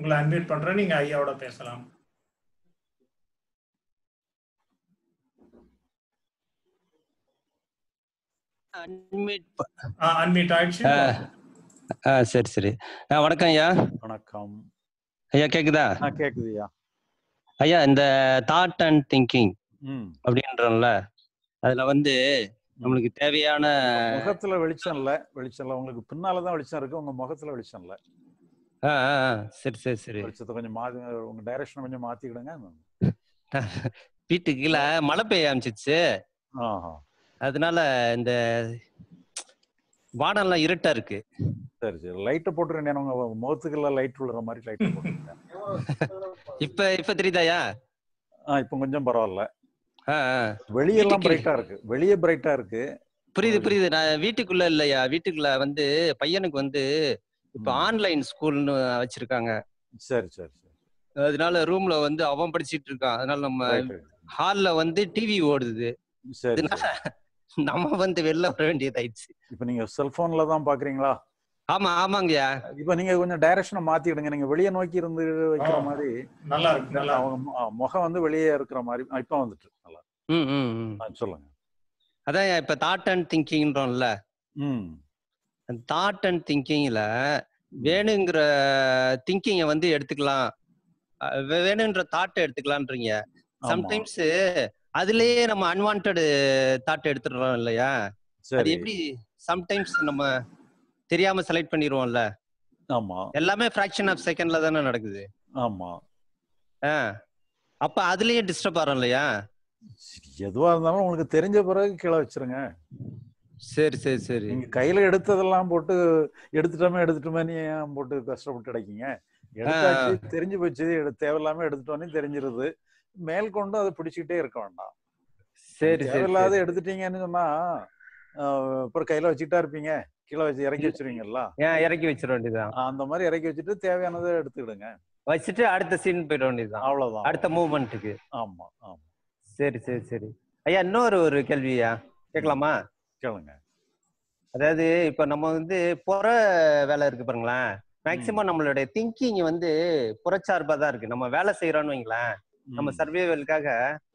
உங்களை அன்மியூட் பண்றேன் நீங்க ஐயாவோட பேசலாம் அன்மியூட் ஆயிடுச்சு ஆ, ஆ சரி சரி ஆ வணக்கம் ஐயா வணக்கம் ஐயா கேக்குதா ஆ கேக்குதுயா ஐயா இந்த தாட் அண்ட் திங்கிங் ம் அப்படின்றோம்ல அதுல வந்து நம்மளுக்கு தேவையான முகத்துல வெளிச்சம் இல்ல வெளிச்சம் இல்ல உங்களுக்கு பின்னால தான் வெளிச்சம் இருக்கு உங்க முகத்துல வெளிச்சம் இல்ல ஆ ஆ ஆ, சரி சரி சரி வெளிச்சத்தை கொஞ்சம் மாத்தி உங்க டைரக்ஷன் கொஞ்சம் மாத்திக்கிடுங்க வீட்டுக்கு கீழே மழை பெய்ய ஆரம்பிச்சிச்சு ஆஹா அதனால இந்த வானம்லாம் இருட்டா இருக்கு சரி சரி லைட்டை போட்டுருங்க உங்க முகத்துக்குள்ள லைட் விழுற மாதிரி லைட் போட்டுருங்க இப்ப இப்ப தெரியுதாயா ஆ இப்போ கொஞ்சம் பரவாயில்ல ஆ ஆ. வெளியெல்லாம் வீட்டுக்கு- பிரைட்டா இருக்கு வெளியே பிரைட்டா இருக்கு புரியுது புரியுது நான் வீட்டுக்குள்ள இல்லையா வீட்டுக்குள்ள வந்து பையனுக்கு வந்து இப்ப ம். ஆன்லைன் ஸ்கூல்னு வச்சிருக்காங்க சரி சரி சரி அதனால ரூம்ல வந்து அவன் படிச்சிட்டு இருக்கான் அதனால நம்ம Right, right. ஹால்ல வந்து டிவி ஓடுது சரி அதனால சரி. நம்ம வந்து வெளில வர வேண்டியதாயிடுச்சு இப்போ நீங்க செல்போன்ல தான் பாக்குறீங்களா ஆமா ஆமாங்கய்யா இப்போ நீங்க கொஞ்சம் டைரக்ஷனை மாத்திடுங்க நீங்க வெளியே நோக்கி இருந்து வைக்கிற ஆ. மாதிரி நல்லா இருக்கு நல்லா இருக்கு. அவங்க மு- ஆ, முகம் வந்து வெளியே இருக்கிற மாதிரி ஆ, இப்போ வந்துட்டு நல்லா ம் ம் ம். ஆ, சொல்லுங்க அதான் இப்ப தாட் அண்ட் திங்கிங்ன்றோம்ல ம் தாட் அண்ட் திங்கிங்ல வேணுங்கிற திங்கிங்கை வந்து எடுத்துக்கலாம் அஹ் வே- வேணுன்ற தாட்டை எடுத்துக்கலான்றீங்க ஆமா. சம்டைம்ஸ் அதுலயே நம்ம அன்வான்ட் தாட் எடுத்துடுறோம் இல்லையா அது சரி எப்படி சம்டைம்ஸ் நம்ம தெரியாம செலக்ட் பண்ணிடுவோம்ல ஆமா எல்லாமே ஃபிராக்ஷன் ஆஃப் செகண்ட்ல தானே நடக்குது ஆமா ஆ அப்ப அதுலயே டிஸ்டர்ப் ஆறோம் இல்லையா சரி, எதுவா இருந்தாலும் உங்களுக்கு தெரிஞ்ச பிறகு கீழே வச்சிருங்க சரி சரி சரி நீங்க கையில எடுத்ததெல்லாம் போட்டு எடுத்துட்டோமே எடுத்துட்டோமே நீ ஏன் போட்டு கஷ்டப்பட்டு கிடைக்கீங்க எடுத்தாச்சு தெரிஞ்சு போச்சு எடு- தேவையில்லாம எடுத்துட்டோன்னே தெரிஞ்சிருது மேல் கொண்டு அதை பிடிச்சிக்கிட்டே இருக்க வேண்டாம் சரி சரி தேவையில்லாத சரி. எடுத்துட்டீங்கன்னு சொன்னா ஆஹ், அப்புறம் கையில வச்சுக்கிட்டா இருப்பீங்க கீழே வச்சு இறக்கி வச்சிருவீங்கல்ல ஏன் இறக்கி வச்சிட வேண்டியதுதான் அந்த மாதிரி இறக்கி வச்சுட்டு தேவையானதை எடுத்துக்கிடுங்க வச்சுட்டு அடுத்த சீன் போயிட வேண்டியதுதான் அவ்வளவுதான் அடுத்த மூவ்மெண்ட்டுக்கு ஆமா ஆமா சரி சரி சரி ஐயா இன்னொரு ஒரு கேள்வியா கேட்கலாமா கேளுங்க அதாவது இப்ப நம்ம வந்து புற வேலை இருக்கு பாருங்களேன் மேக்சிமம் நம்மளுடைய திங்கிங் வந்து புறச்சார்பா தான் இருக்கு நம்ம வேலை செய்யறோம்னு வைங்களேன் நம்ம ம். சர்வைவலுக்காக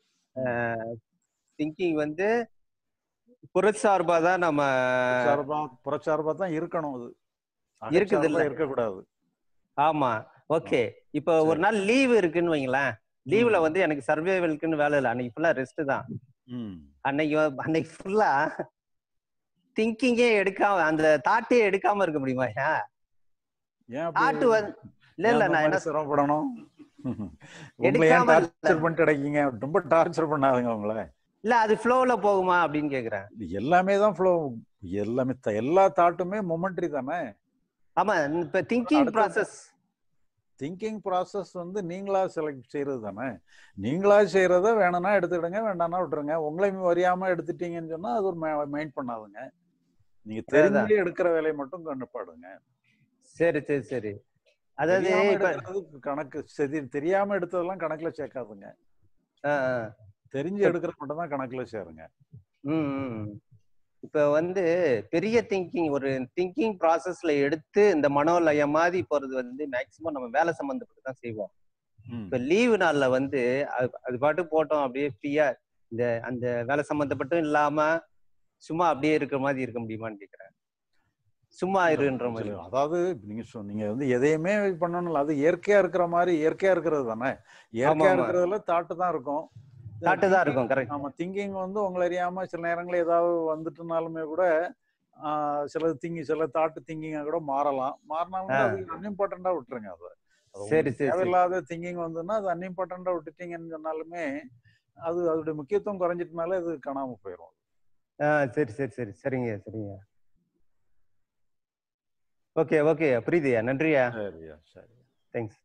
திங்கிங் வந்து புறச்சார்பா தான் நம்ம சார்பா புறச்சார்பா தான் இருக்கணும் அது இருக்குது இல்ல? அகச்சார்பா இருக்கக்கூடாது ஆமா ஓகே இப்போ ஒரு நாள் லீவு இருக்குன்னு வைங்களேன் லீவ்ல வந்து எனக்கு சர்வைவலுக்குன்னு வேலை இல்லை அன்னைக்கு ஃபுல்லா ரெஸ்ட் தான் ம் அன்னைக்கு வ- அன்னைக்கு ஃபுல்லா திங்கிங்கே எடுக்காம அந்த தாட்டே எடுக்காம இருக்க முடியுமா ஐயா ஏன் அப்படி- தாட்டு வந்து இல்ல ஏன் இல்ல அந்த நான் மாதிரி என்ன சிரமப்படணும் உங்களை ஏன் எடுக்காம இல்ல. டார்ச்சர் பண்ணிட்டு கிடைக்கீங்க ரொம்ப டார்ச்சர் பண்ணாதுங்க உங்களை இல்ல அது ஃப்ளோல போகுமா அப்படின்னு கேக்குறேன் இது எல்லாமே தான் ஃப்ளோ எல்லாமே த- எல்லா தாட்டுமே மொமெண்ட்ரி தானே ஆமா இப்ப திங்கிங் அடுத்தது- ப்ராசஸ் திங்கிங் ப்ராசஸ் வந்து நீங்களா செலக்ட் செய்யறது தானே நீங்களா செய்யறத வேணும்னா எடுத்துக்கிடுங்க வேண்டாம்னா விட்டுருங்க உங்களை அறியாம எடுத்துட்டீங்கன்னு சொன்னா அது ஒரு மைண்ட் பண்ணாதுங்க நீங்க தெரிஞ்சு எடுக்கிற வேலையை மட்டும் கண்டுபாடுங்க சரி சரி சரி அதாவது தெரியாம இப்ப எடுக்கிறது கணக்கு சரி தெரியாம எடுத்ததெல்லாம் கணக்குல சேர்க்காதுங்க ஆ, ஆ. தெரிஞ்சு எடுக்கிறது மட்டும் தான் கணக்குல சேருங்க ம், ம். இப்ப வந்து பெரிய திங்கிங் ஒரு திங்கிங் ப்ராசஸ்ல எடுத்து இந்த மனோலயம் மாதிரி போறது வந்து மேக்சிமம் நம்ம வேலை சம்பந்தப்பட்டு தான் செய்வோம் ம். இப்ப லீவு நாள்ல வந்து அது அது பாட்டு போட்டோம் அப்படியே ஃப்ரீயா இந்த அந்த வேலை சம்பந்தப்பட்டும் இல்லாம சும்மா அப்படியே இருக்கிற மாதிரி இருக்க முடியுமான்னு கேக்குறேன் சும்மா இருன்ற மாதிரி சரி, அதாவது நீங்க சொ- நீங்க வந்து எதையுமே இது பண்ணணும் அது இயற்கையா இருக்கிற மாதிரி இயற்கையா இருக்கிறது தானே இயற்கையா ஆமா. இருக்கிறதுல தாட்டு தான் இருக்கும் தாட்டு தான் இருக்கும் கரெக்ட் ஆமா திங்கிங் வந்து உங்களை அறியாம சில நேரங்களில் ஏதாவது வந்துட்டுனாலுமே கூட ஆஹ், சில திங்கி சில தாட்டு திங்கிங்கா கூட மாறலாம் மாறினாலும் ஆ. அது அன்இம்பார்ட்டண்டா விட்டுருங்க அதை அது சரி, உங்களுக்கு சரி, சரி. தேவையில்லாத திங்கிங் வந்துன்னா அது அன்இம்பார்ட்டண்டா விட்டுட்டீங்கன்னு சொன்னாலுமே அது அதோட முக்கியத்துவம் குறைஞ்சிட்டனால அது காணாம போயிடும் ஆ சரி சரி சரி சரிங்க சரிங்க ஓகே ஓகே புரியுதுயா நன்றியா சரியா சரி தேங்க்ஸ்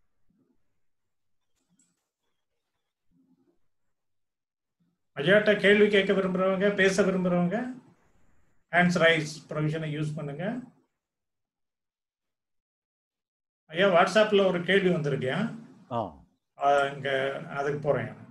ஐயாட்ட கேள்வி கேட்க விரும்புறவங்க பேச விரும்புறவங்க ஹேண்ட்ஸ் ரைஸ் ப்ரொவிஷனை யூஸ் பண்ணுங்க ஐயா வாட்ஸ்அப்ல ஒரு கேள்வி வந்திருக்கேன் ஆ இங்க அதுக்கு போறேன்